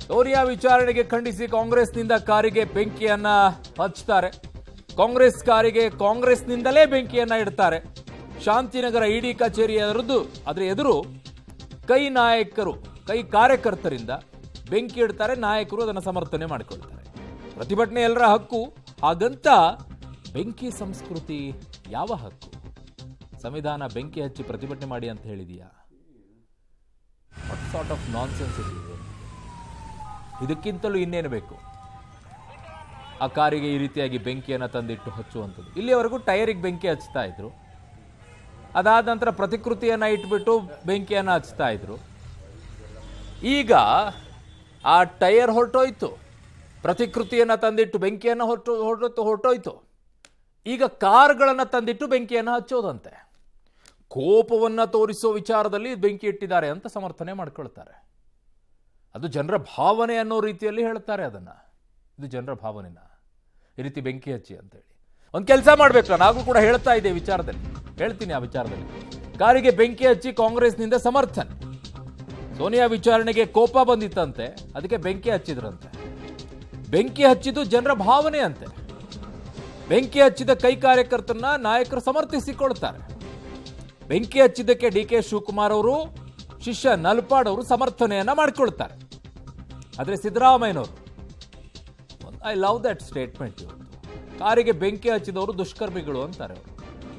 ಸೋನಿಯಾ ವಿಚಾರಣೆಗೆ ಖಂಡಿಸಿ ಕಾಂಗ್ರೆಸ್ನಿಂದ ಕಾರಿಗೆ ಬೆಂಕಿಯನ್ನ ಹಚ್ತಾರೆ ಕಾಂಗ್ರೆಸ್ ಕಾರಿಗೆ ಕಾಂಗ್ರೆಸ್ನಿಂದಲೇ ಬೆಂಕಿಯನ್ನ ಇಡ್ತಾರೆ ಶಾಂತಿನಗರ ಇಡಿ ಕಚೇರಿ ಎದುರು ಅದರ ಎದುರು ಕೈ ನಾಯಕರು ಕೈ ಕಾರ್ಯಕರ್ತರಿಂದ ಬೆಂಕಿ ಇಡ್ತಾರೆ ನಾಯಕರು ಅದನ್ನು ಸಮರ್ಥನೆ ಮಾಡಿಕೊಳ್ತಾರೆ ಪ್ರತಿಭಟನೆ ಎಲ್ಲರ ಹಕ್ಕು ಹಾಗಂತ ಬೆಂಕಿ ಸಂಸ್ಕೃತಿ ಯಾವ ಹಕ್ಕು ಸಂವಿಧಾನ ಬೆಂಕಿ ಹಚ್ಚಿ ಪ್ರತಿಭಟನೆ ಮಾಡಿ ಅಂತ ಹೇಳಿದೀಯಾ what sort of nonsense ಇದೆ ಇದಕ್ಕಿಂತಲೂ ಇನ್ನೇನು ಬೇಕು ಆ ಕಾರಿಗೆ ಈ ರೀತಿಯಾಗಿ ಬೆಂಕಿಯನ್ನು ತಂದಿಟ್ಟು ಹಚ್ಚುವಂಥದ್ದು ಇಲ್ಲಿಯವರೆಗೂ ಟೈರಿಗೆ ಬೆಂಕಿ ಹಚ್ತಾ ಇದ್ರು ಅದಾದ ನಂತರ ಪ್ರತಿಕೃತಿಯನ್ನು ಇಟ್ಬಿಟ್ಟು ಬೆಂಕಿಯನ್ನು ಹಚ್ತಾ ಇದ್ರು ಈಗ ಆ ಟೈರ್ ಹೊರಟೋಯ್ತು ಪ್ರತಿಕೃತಿಯನ್ನು ತಂದಿಟ್ಟು ಬೆಂಕಿಯನ್ನು ಹೊರಟು ಹೊರಟು ಹೊರಟೋಯ್ತು ಈಗ ಕಾರ್ಗಳನ್ನು ತಂದಿಟ್ಟು ಬೆಂಕಿಯನ್ನು ಹಚ್ಚೋದಂತೆ ಕೋಪವನ್ನು ತೋರಿಸೋ ವಿಚಾರದಲ್ಲಿ ಬೆಂಕಿ ಇಟ್ಟಿದ್ದಾರೆ ಅಂತ ಸಮರ್ಥನೆ ಮಾಡ್ಕೊಳ್ತಾರೆ ಅದು ಜನರ ಭಾವನೆ ಅನ್ನೋ ರೀತಿಯಲ್ಲಿ ಹೇಳ್ತಾರೆ ಅದನ್ನ ಇದು ಜನರ ಭಾವನೆನ ಈ ರೀತಿ ಬೆಂಕಿ ಹಚ್ಚಿ ಅಂತೇಳಿ ಒಂದು ಕೆಲಸ ಮಾಡ್ಬೇಕು ನಾವು ಕೂಡ ಹೇಳ್ತಾ ಇದ್ದೆ ವಿಚಾರದಲ್ಲಿ ಹೇಳ್ತೀನಿ ಆ ವಿಚಾರದಲ್ಲಿ ಕಾರಿಗೆ ಬೆಂಕಿ ಹಚ್ಚಿ ಕಾಂಗ್ರೆಸ್ನಿಂದ ಸಮರ್ಥನೆ ಸೋನಿಯಾ ವಿಚಾರಣೆಗೆ ಕೋಪ ಬಂದಿತ್ತಂತೆ ಅದಕ್ಕೆ ಬೆಂಕಿ ಹಚ್ಚಿದ್ರಂತೆ ಬೆಂಕಿ ಹಚ್ಚಿದ್ದು ಜನರ ಭಾವನೆ ಅಂತೆ ಬೆಂಕಿ ಹಚ್ಚಿದ ಕೈ ಕಾರ್ಯಕರ್ತರನ್ನ ನಾಯಕರು ಸಮರ್ಥಿಸಿಕೊಳ್ತಾರೆ ಬೆಂಕಿ ಹಚ್ಚಿದ್ದಕ್ಕೆ ಡಿ ಕೆ ಶಿವಕುಮಾರ್ ಅವರು ಶಿಷ್ಯ ನಲ್ಪಾಡ್ ಅವರು ಸಮರ್ಥನೆಯನ್ನ ಮಾಡಿಕೊಳ್ತಾರೆ ಆದರೆ ಸಿದ್ದರಾಮಯ್ಯನವರು ಐ ಲವ್ ದಟ್ ಸ್ಟೇಟ್ಮೆಂಟ್ ಇವತ್ತು ಕಾರಿಗೆ ಬೆಂಕಿ ಹಚ್ಚಿದವರು ದುಷ್ಕರ್ಮಿಗಳು ಅಂತಾರೆ ಅವರು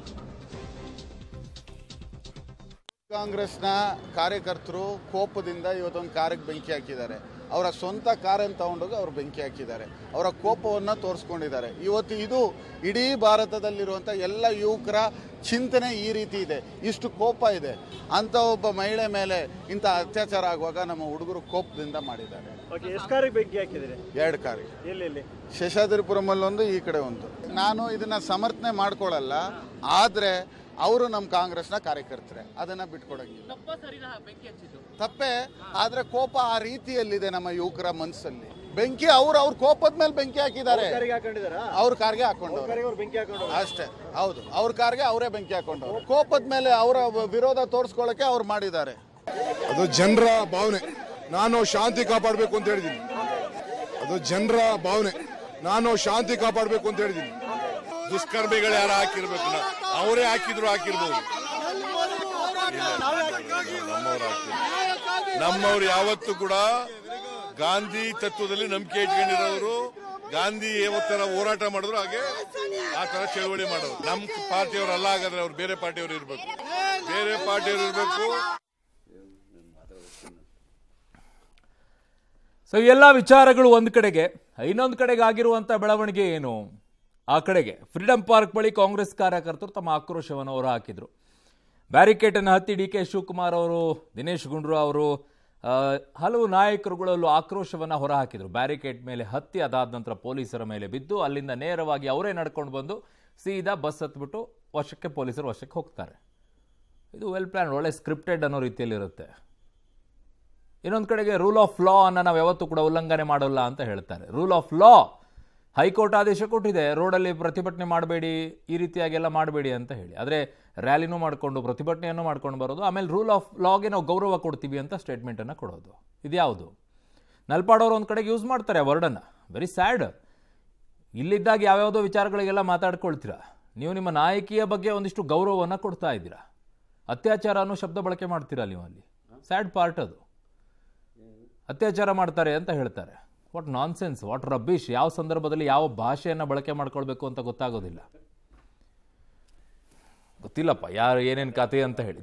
ಕಾಂಗ್ರೆಸ್ನ ಕಾರ್ಯಕರ್ತರು ಕೋಪದಿಂದ ಇವತ್ತೊಂದು ಕಾರಿಗೆ ಬೆಂಕಿ ಹಾಕಿದ್ದಾರೆ ಅವರ ಸ್ವಂತ ಕಾರನ್ನು ತಗೊಂಡೋಗಿ ಅವರು ಬೆಂಕಿ ಹಾಕಿದ್ದಾರೆ ಅವರ ಕೋಪವನ್ನು ತೋರಿಸ್ಕೊಂಡಿದ್ದಾರೆ ಇವತ್ತು ಇದು ಇಡೀ ಭಾರತದಲ್ಲಿರುವಂಥ ಎಲ್ಲ ಯುವಕರ ಚಿಂತನೆ ಈ ರೀತಿ ಇದೆ ಇಷ್ಟು ಕೋಪ ಇದೆ ಅಂಥ ಒಬ್ಬ ಮಹಿಳೆ ಮೇಲೆ ಇಂಥ ಅತ್ಯಾಚಾರ ಆಗುವಾಗ ನಮ್ಮ ಹುಡುಗರು ಕೋಪದಿಂದ ಮಾಡಿದ್ದಾರೆ ಓಕೆ ಎಷ್ಟು ಕಾರಿಗೆ ಬೆಂಕಿ ಹಾಕಿದಿರಿ ಎರಡು ಕಾರಿಗೆ ಎಲ್ಲಿ ಎಲ್ಲಿ ಶೇಷಾದ್ರಿಪುರಮಲ್ಲಿ ಒಂದು ಈ ಕಡೆ ಒಂದು ನಾನು ಇದನ್ನ ಸಮರ್ಥನೆ ಮಾಡ್ಕೊಳ್ಳಲ್ಲ ಆದರೆ ಅವರು ನಮ್ಮ ಕಾಂಗ್ರೆಸ್ನ ಕಾರ್ಯಕರ್ತರೆ ಅದನ್ನ ಬಿಟ್ಕೊಡಂಗಿಲ್ಲ ತಪ್ಪೇ ಆದ್ರೆ ಕೋಪ ಆ ರೀತಿಯಲ್ಲಿದೆ ನಮ್ಮ ಯುವಕರ ಮನಸ್ಸಲ್ಲಿ ಬೆಂಕಿ ಅವ್ರು ಅವ್ರ ಕೋಪದ ಮೇಲೆ ಬೆಂಕಿ ಹಾಕಿದ್ದಾರೆ ಕಾರಿಗೆ ಹಾಕೊಂಡಿದಾರಾ ಅವ್ರ ಕಾರ್ಗೆ ಹಾಕೊಂಡವ್ರು ಕಾರಿಗೆ ಅವ್ರು ಬೆಂಕಿ ಹಾಕೊಂಡು ಅಷ್ಟೇ ಹೌದು ಅವ್ರ ಕಾರ್ಗೆ ಅವರೇ ಬೆಂಕಿ ಹಾಕೊಂಡವ್ರು ಕೋಪದ ಮೇಲೆ ಅವರ ವಿರೋಧ ತೋರಿಸ್ಕೊಳ್ಳಕ್ಕೆ ಅವ್ರು ಮಾಡಿದ್ದಾರೆ ಅದು ಜನರ ಭಾವನೆ ನಾನು ಶಾಂತಿ ಕಾಪಾಡಬೇಕು ಅಂತ ಹೇಳಿದ್ದೀನಿ ಅದು ಜನರ ಭಾವನೆ ನಾನು ಶಾಂತಿ ಕಾಪಾಡಬೇಕು ಅಂತ ಹೇಳಿದ್ದೀನಿ ದುಷ್ಕರ್ಮಿಗಳು ಯಾರು ಹಾಕಿರ್ಬೇಕು ನಾ- ಅವರೇ ಹಾಕಿದ್ರು ಹಾಕಿರ್ಬೋದು ನಮ್ಮವ್ರು ಹಾಕಿದ್ರು ನಮ್ಮವ್ರು ಯಾವತ್ತೂ ಕೂಡ ಗಾಂಧಿ ತತ್ವದಲ್ಲಿ ನಂಬಿಕೆ ಇಟ್ಕೊಂಡಿರೋರು ಗಾಂಧಿ ಯಾವತ್ತರ ಹೋರಾಟ ಮಾಡಿದ್ರು ಹಾಗೆ ಆ ತರ ಚಳವಳಿ ಮಾಡೋರು ನಮ್ ಪಾರ್ಟಿಯವ್ರು ಅಲ್ಲ ಹಾಗಾದ್ರೆ ಅವ್ರು ಬೇರೆ ಪಾರ್ಟಿಯವ್ರು ಇರ್ಬೇಕು ಬೇರೆ ಪಾರ್ಟಿಯವ್ರು ಇರ್ಬೇಕು ಸೊ ಎಲ್ಲ ವಿಚಾರಗಳು ಒಂದು ಕಡೆಗೆ ಇನ್ನೊಂದು ಕಡೆಗೆ ಆಗಿರುವಂಥ ಬೆಳವಣಿಗೆ ಏನು ಆ ಕಡೆಗೆ ಫ್ರೀಡಂ ಪಾರ್ಕ್ ಬಳಿ ಕಾಂಗ್ರೆಸ್ ಕಾರ್ಯಕರ್ತರು ತಮ್ಮ ಆಕ್ರೋಶವನ್ನು ಹೊರ ಹಾಕಿದ್ರು ಬ್ಯಾರಿಕೇಡನ್ನು ಹತ್ತಿ ಡಿ ಕೆ ಶಿವಕುಮಾರ್ ಅವರು ದಿನೇಶ್ ಗುಂಡ್ರು ಅವರು ಆ, ಹಲವು ನಾಯಕರುಗಳಲ್ಲೂ ಆಕ್ರೋಶವನ್ನು ಹೊರಹಾಕಿದ್ರು ಬ್ಯಾರಿಕೇಡ್ ಮೇಲೆ ಹತ್ತಿ ಅದಾದ ನಂತರ ಪೊಲೀಸರ ಮೇಲೆ ಬಿದ್ದು ಅಲ್ಲಿಂದ ನೇರವಾಗಿ ಅವರೇ ನಡ್ಕೊಂಡು ಬಂದು ಸೀದಾ ಬಸ್ ಹತ್ಬಿಟ್ಟು ವಶಕ್ಕೆ ಪೊಲೀಸರು ವಶಕ್ಕೆ ಹೋಗ್ತಾರೆ ಇದು ವೆಲ್ ಪ್ಲಾನ್ ಒಳ್ಳೆ ಸ್ಕ್ರಿಪ್ಟೆಡ್ ಅನ್ನೋ ರೀತಿಯಲ್ಲಿರುತ್ತೆ ಇನ್ನೊಂದು ಕಡೆಗೆ ರೂಲ್ ಆಫ್ ಲಾ ಅನ್ನ ನಾವು ಯಾವತ್ತೂ ಕೂಡ ಉಲ್ಲಂಘನೆ ಮಾಡಲ್ಲ ಅಂತ ಹೇಳ್ತಾರೆ ರೂಲ್ ಆಫ್ ಲಾ ಹೈಕೋರ್ಟ್ ಆದೇಶ ಕೊಟ್ಟಿದೆ ರೋಡಲ್ಲಿ ಪ್ರತಿಭಟನೆ ಮಾಡಬೇಡಿ ಈ ರೀತಿಯಾಗೆಲ್ಲ ಮಾಡಬೇಡಿ ಅಂತ ಹೇಳಿ ಆದರೆ ರ್ಯಾಲಿನೂ ಮಾಡಿಕೊಂಡು ಪ್ರತಿಭಟನೆಯನ್ನು ಮಾಡ್ಕೊಂಡು ಬರೋದು ಆಮೇಲೆ ರೂಲ್ ಆಫ್ ಲಾಗೆ ನಾವು ಗೌರವ ಕೊಡ್ತೀವಿ ಅಂತ ಸ್ಟೇಟ್ಮೆಂಟನ್ನು ಕೊಡೋದು ಇದ್ಯಾವುದು ನಲ್ಪಾಡೋರು ಒಂದು ಕಡೆಗೆ ಯೂಸ್ ಮಾಡ್ತಾರೆ ಆ ವರ್ಡನ್ನು ವೆರಿ ಸ್ಯಾಡ್ ಇಲ್ಲಿದ್ದಾಗ ಯಾವ್ಯಾವುದೋ ವಿಚಾರಗಳಿಗೆಲ್ಲ ಮಾತಾಡ್ಕೊಳ್ತೀರಾ ನೀವು ನಿಮ್ಮ ನಾಯಕಿಯ ಬಗ್ಗೆ ಒಂದಿಷ್ಟು ಗೌರವವನ್ನು ಕೊಡ್ತಾ ಇದ್ದೀರಾ ಅತ್ಯಾಚಾರ ಅನ್ನೋ ಶಬ್ದ ಬಳಕೆ ಮಾಡ್ತೀರಾ ನೀವು ಅಲ್ಲಿ ಸ್ಯಾಡ್ ಪಾರ್ಟ್ ಅದು ಅತ್ಯಾಚಾರ ಮಾಡ್ತಾರೆ ಅಂತ ಹೇಳ್ತಾರೆ what nonsense what rubbish ಯಾವ ಸಂದರ್ಭದಲ್ಲಿ ಯಾವ ಭಾಷೆಯನ್ನು ಬಳಕೆ ಮಾಡ್ಕೊಳ್ಬೇಕು ಅಂತ ಗೊತ್ತಾಗೋದಿಲ್ಲ ಗೊತ್ತಿಲ್ಲಪ್ಪ ಯಾರು ಏನೇನು ಕತೆ ಅಂತ ಹೇಳಿ